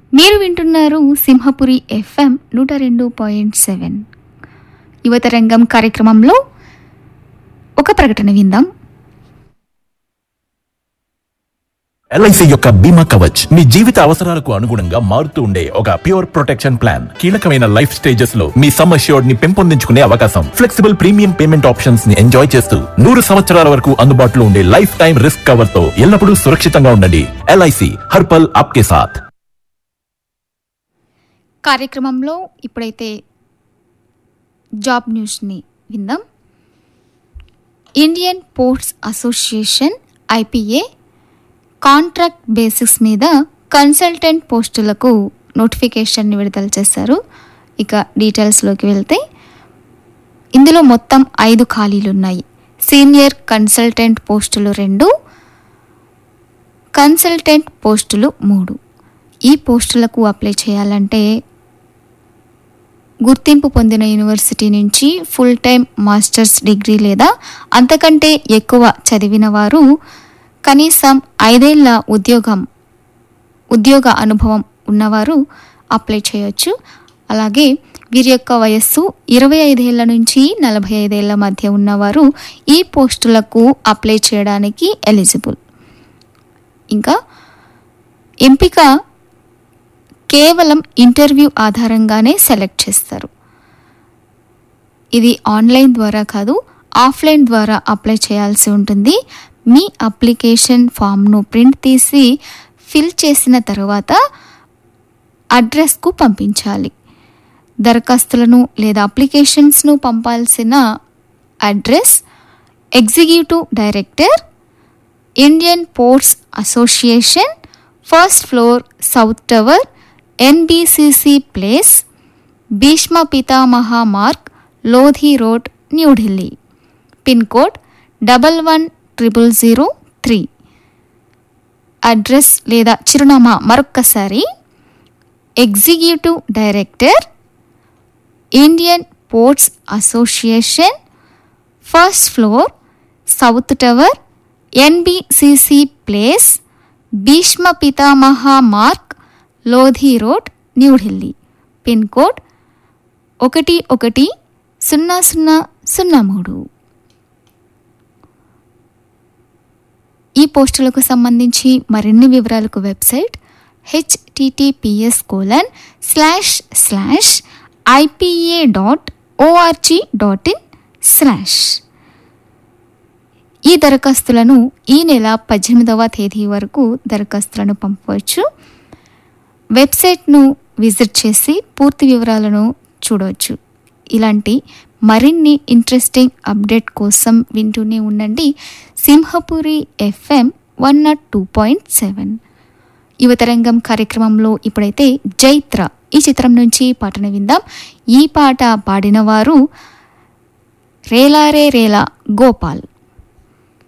మీరు వింటున్నారు సింహపురి ఎఫ్ఎం నూట రెండు పాయింట్ సెవెన్ యువతరంగం కార్యక్రమంలో ఒక ప్రకటన విందాం ఎల్ఐసి యొక్క బీమా కవచ్ మీ జీవిత అవసరాలకు అనుగుణంగా మారుతూ ఉండే ఒక ప్యూర్ ప్రొటెక్షన్ ప్లాన్ కీలకమైన లైఫ్ స్టేజెస్ లో మీ సమ్ అష్యూర్డ్ ని పెంపొందించుకునే అవకాశం ఫ్లెక్సిబుల్ ప్రీమియం పేమెంట్ ఆప్షన్స్ ని ఎంజాయ్ చేస్తూ నూరు సంవత్సరాల వరకు అందుబాటులో ఉండే లైఫ్ టైం రిస్క్ కవర్ తో ఎల్లప్పుడూ సురక్షితంగా ఉండండి ఎల్ఐసి హర్పల్ ఆప్కే సాథ్ కార్యక్రమంలో ఇప్పుడైతే జాబ్ న్యూస్ని విందాం Indian Ports Association IPA contract basis మీద కన్సల్టెంట్ పోస్టులకు నోటిఫికేషన్ విడుదల చేశారు ఇక డీటెయిల్స్లోకి వెళ్తే ఇందులో మొత్తం ఐదు ఖాళీలు ఉన్నాయి సీనియర్ కన్సల్టెంట్ పోస్టులు రెండు కన్సల్టెంట్ పోస్టులు మూడు ఈ పోస్టులకు అప్లై చేయాలంటే గుర్తింపు పొందిన యూనివర్సిటీ నుంచి ఫుల్ టైం మాస్టర్స్ డిగ్రీ లేదా అంతకంటే ఎక్కువ చదివిన వారు కనీసం ఐదేళ్ల ఉద్యోగం ఉద్యోగ అనుభవం ఉన్నవారు అప్లై చేయొచ్చు అలాగే వీరి యొక్క వయస్సు ఇరవై ఐదేళ్ల నుంచి నలభై ఐదేళ్ల మధ్య ఉన్నవారు ఈ పోస్టులకు అప్లై చేయడానికి ఎలిజిబుల్ ఇంకా ఎంపిక కేవలం ఇంటర్వ్యూ ఆధారంగానే సెలెక్ట్ చేస్తారు ఇది ఆన్లైన్ ద్వారా కాదు ఆఫ్లైన్ ద్వారా అప్లై చేయాల్సి ఉంటుంది మీ అప్లికేషన్ ఫామ్ను ప్రింట్ తీసి ఫిల్ చేసిన తర్వాత అడ్రస్కు పంపించాలి దరఖాస్తులను లేదా అప్లికేషన్స్ను పంపాల్సిన address executive director Indian Ports Association first floor South Tower NBCC Place Bhishma Pitamah Marg Lodhi Road New Delhi pin code double one triple zero three address లేదా చిరునామా మరొక్కసారి executive director Indian Ports Association first floor South Tower NBCC Place Bhishma Pitamah Marg Lodhi Road New Delhi pin code ఒకటి ఒకటి సున్నా సున్నా సున్నా మూడు ఈ పోస్టులకు సంబంధించి మరిన్ని వివరాలకు website HTTPS colon slash slash IPA dot O R G dot in slash ఈ దరఖాస్తులను ఈ నెల పద్దెనిమిదవ తేదీ వరకు దరఖాస్తులను పంపవచ్చు వెబ్సైట్ను విజిట్ చేసి పూర్తి వివరాలను చూడవచ్చు ఇలాంటి మరిన్ని ఇంట్రెస్టింగ్ అప్డేట్ కోసం వింటూనే ఉండండి Simhapuri FM one nought two point seven యువతరంగం కార్యక్రమంలో ఇప్పుడైతే జైత్ర ఈ చిత్రం నుంచి పాటను విందాం ఈ పాట పాడిన వారు రేలారే రేలా గోపాల్